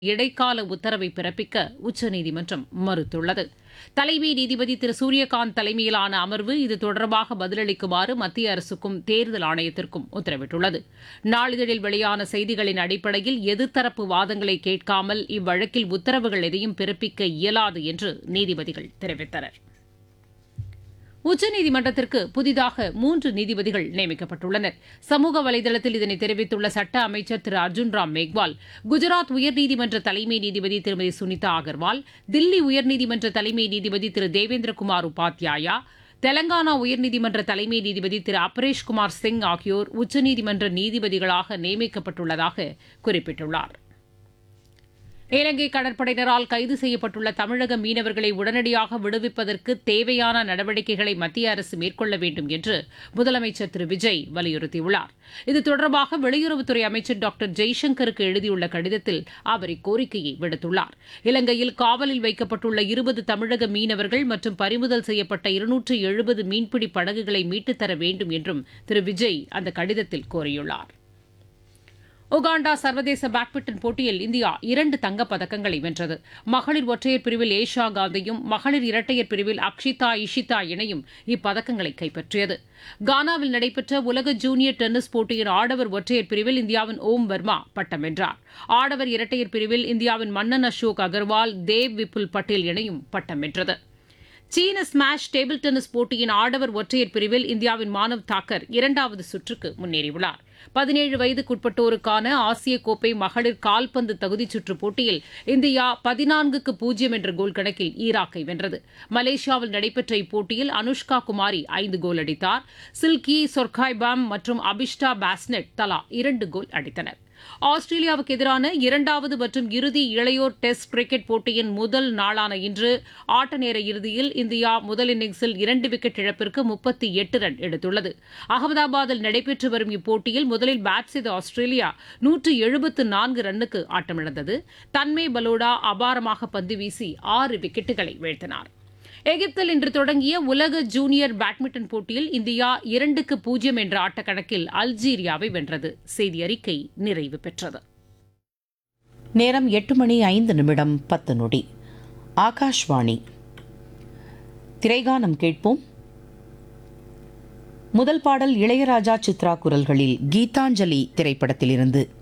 இடைக்கால உத்தரவை பிறப்பிக்க உச்சநீதிமன்றம் மறுத்துள்ளது தலைமை நீதிபதி திரு சூரியகாந்த் தலைமையிலான அமர்வு இது தொடர்பாக பதிலளிக்குமாறு மத்திய அரசுக்கும் தேர்தல் ஆணையத்திற்கும் உத்தரவிட்டுள்ளது நாளிதழில் வெளியான செய்திகளின் அடிப்படையில் எதிர்த்தரப்பு வாதங்களை கேட்காமல் இவ்வழக்கில் உத்தரவுகள் எதையும் பிறப்பிக்க இயலாது என்று நீதிபதிகள் தெரிவித்தனர் உச்சநீதிமன்றத்திற்கு புதிதாக மூன்று நீதிபதிகள் நியமிக்கப்பட்டுள்ளனர் சமூக வலைதளத்தில் இதனை தெரிவித்துள்ள சட்ட அமைச்சர் திரு அர்ஜுன் ராம் மேக்வால் குஜராத் உயர்நீதிமன்ற தலைமை நீதிபதி திருமதி சுனிதா அகர்வால் தில்லி உயர்நீதிமன்ற தலைமை நீதிபதி திரு தேவேந்திரகுமார் உபாத்யாயா தெலங்கானா உயர்நீதிமன்ற தலைமை நீதிபதி திரு அபரேஷ் குமார் சிங் ஆகியோர் உச்சநீதிமன்ற நீதிபதிகளாக நியமிக்கப்பட்டுள்ளதாக குறிப்பிட்டுள்ளார் இலங்கை கடற்படையினரால் கைது செய்யப்பட்டுள்ள தமிழக மீனவர்களை உடனடியாக விடுவிப்பதற்கு தேவையான நடவடிக்கைகளை மத்திய அரசு மேற்கொள்ள வேண்டும் என்று முதலமைச்சர் திரு விஜய் வலியுறுத்தியுள்ளார் இது தொடர்பாக வெளியுறவுத்துறை அமைச்சர் டாக்டர் ஜெய்சங்கருக்கு எழுதியுள்ள கடிதத்தில் அவர் இக்கோரிக்கையை விடுத்துள்ளார் இலங்கையில் காவலில் வைக்கப்பட்டுள்ள இருபது தமிழக மீனவர்கள் மற்றும் பறிமுதல் செய்யப்பட்ட இருநூற்று எழுபது மீன்பிடி படகுகளை மீட்டுத் தர வேண்டும் என்றும் திரு விஜய் அந்த கடிதத்தில் கோரியுள்ளார் உகாண்டா சர்வதேச பேட்மிண்டன் போட்டியில் இந்தியா இரண்டு தங்கப் பதக்கங்களை வென்றது மகளிர் ஒற்றையர் பிரிவில் ஏஷா காந்தியும் மகளிர் இரட்டையர் பிரிவில் அக்ஷிதா இஷிதா இணையும் இப்பதக்கங்களை கைப்பற்றியது கானாவில் நடைபெற்ற உலக ஜூனியர் டென்னிஸ் போட்டியின் ஆடவர் ஒற்றையர் பிரிவில் இந்தியாவின் ஓம் வர்மா பட்டம் வென்றார் ஆடவர் இரட்டையர் பிரிவில் இந்தியாவின் மன்னன் அசோக் அகர்வால் தேவ் விபுல் பட்டேல் இணையும் பட்டம் வென்றது சீன ஸ்மாஷ் டேபிள் டென்னிஸ் போட்டியின் ஆடவர் ஒற்றையர் பிரிவில் இந்தியாவின் மானவ் தாக்கர் இரண்டாவது சுற்றுக்கு முன்னேறியுள்ளார் பதினேழு வயதுக்குட்பட்டோருக்கான ஆசிய கோப்பை மகளிர் கால்பந்து தகுதிச் சுற்று போட்டியில் இந்தியா பதினான்குக்கு பூஜ்ஜியம் என்ற கோல் கணக்கில் ஈராக்கை வென்றது மலேசியாவில் நடைபெற்ற இப்போட்டியில் அனுஷ்கா குமாரி ஐந்து கோல் அடித்தார் சில்கி சொர்காய்பாம் மற்றும் அபிஷ்டா பாஸ்னெட் தலா இரண்டு கோல் அடித்தனர் ஆஸ்திரேலியாவுக்கு எதிரான இரண்டாவது மற்றும் இறுதி இளையோர் டெஸ்ட் கிரிக்கெட் போட்டியின் முதல் நாளான இன்று ஆட்ட நேர இறுதியில் இந்தியா முதல் இன்னிங்ஸில் இரண்டு விக்கெட் இழப்பிற்கு முப்பத்தி எட்டு ரன் எடுத்துள்ளது அகமதாபாத்தில் நடைபெற்று வரும் இப்போட்டியில் முதலில் பேட் செய்த ஆஸ்திரேலியா நூற்று எழுபத்து நான்கு ரன்னுக்கு ஆட்டமிழந்தது தன்மே பலோடா அபாரமாக பந்து வீசி ஆறு விக்கெட்டுகளை வீழ்த்தினார் எகிப்தில் இன்று தொடங்கிய உலக ஜூனியர் பேட்மிண்டன் போட்டியில் இந்தியா இரண்டுக்கு பூஜ்ஜியம் என்ற ஆட்டக்கணக்கில் அல்ஜீரியாவை வென்றது செய்தி அறிக்கை நிறைவு பெற்றது நேரம் எட்டு மணி ஐந்து நிமிடம் பத்து நொடி ஆகாஷ்வாணி திரைகானம் கேட்போம் முதல் பாடல் இளையராஜா சித்ரா குரல்களில் கீதாஞ்சலி திரைப்படத்திலிருந்து